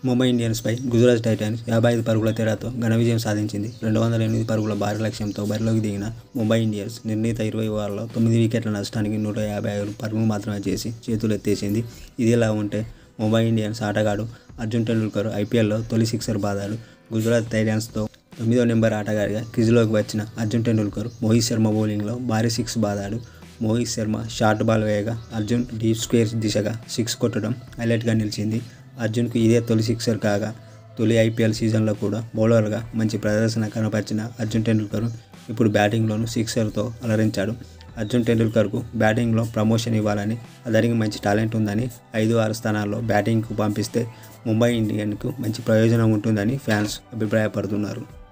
Mumbai ఇండియన్స్పై Gujarat Titans యాభై ఐదు పరుగుల తేడాతో ఘన విజయం సాధించింది రెండు వందల ఎనిమిది పరుగుల భారీ లక్ష్యంతో బరిలోకి దిగిన ముంబై ఇండియన్స్ నిర్ణీత ఇరవై ఓవర్లలో తొమ్మిది వికెట్ల నష్టానికి నూట యాభై ఐదు పరుగులు మాత్రమే చేసి చేతులు ఎత్తేసింది ఇదిలా ఉంటే ముంబై ఇండియన్స్ ఆటగాడు అర్జున్ టెండూల్కర్ ఐపీఎల్లో తొలి సిక్సర్ బాదాడు గుజరాత్ టైటన్స్తో తొమ్మిదో నెంబర్ ఆటగాడిగా క్రిజ్లోకి వచ్చిన అర్జున్ టెండూల్కర్ మోహిత్ శర్మ బౌలింగ్లో భారీ సిక్స్ బాదాడు మోహిత్ శర్మ షార్ట్ బాల్ వేయగా అర్జున్ డీప్ స్క్వేర్ దిశగా సిక్స్ కొట్టడం హైలైట్గా నిలిచింది అర్జున్కు ఇదే తొలి సిక్సర్ కాగా తొలి ఐపీఎల్ సీజన్లో కూడా బౌలర్గా మంచి ప్రదర్శన కనపరిచిన అర్జున్ టెండూల్కర్ ఇప్పుడు బ్యాటింగ్లోనూ సిక్సర్తో అలరించాడు అర్జున్ టెండూల్కర్కు బ్యాటింగ్లో ప్రమోషన్ ఇవ్వాలని అతనికి మంచి టాలెంట్ ఉందని ఐదు ఆరు స్థానాల్లో బ్యాటింగ్కు పంపిస్తే ముంబై ఇండియన్కు మంచి ప్రయోజనం ఉంటుందని ఫ్యాన్స్ అభిప్రాయపడుతున్నారు